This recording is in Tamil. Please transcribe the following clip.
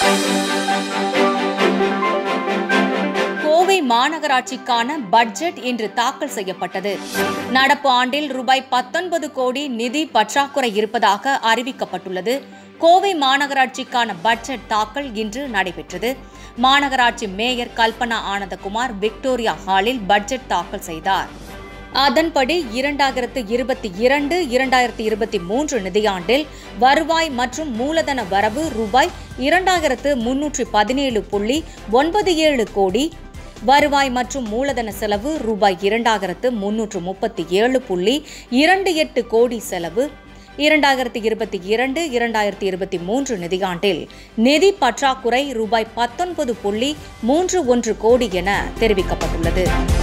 கோவை மாநகராட்சிக்கான பட்ஜெட் இன்று தாக்கல் செய்யப்பட்டது நடப்பு ஆண்டில் ரூபாய் பத்தொன்பது கோடி நிதி பற்றாக்குறை இருப்பதாக அறிவிக்கப்பட்டுள்ளது கோவை மாநகராட்சிக்கான பட்ஜெட் தாக்கல் இன்று நடைபெற்றது மாநகராட்சி மேயர் கல்பனா ஆனந்தகுமார் விக்டோரியா ஹாலில் பட்ஜெட் தாக்கல் செய்தார் அதன்படி இரண்டாயிரத்து இருபத்தி இரண்டு இரண்டாயிரத்து இருபத்தி மூன்று நிதியாண்டில் வருவாய் மற்றும் மூலதன வரவு ரூபாய் இரண்டாயிரத்து முன்னூற்றி பதினேழு புள்ளி ஒன்பது ஏழு கோடி வருவாய் மற்றும் மூலதன செலவு ரூபாய் இரண்டாயிரத்து முன்னூற்று முப்பத்தி ஏழு புள்ளி இரண்டு எட்டு கோடி செலவு இரண்டாயிரத்தி இருபத்தி இரண்டு இரண்டாயிரத்தி இருபத்தி மூன்று நிதியாண்டில் நிதி பற்றாக்குறை ரூபாய் பத்தொன்பது புள்ளி மூன்று ஒன்று கோடி என தெரிவிக்கப்பட்டுள்ளது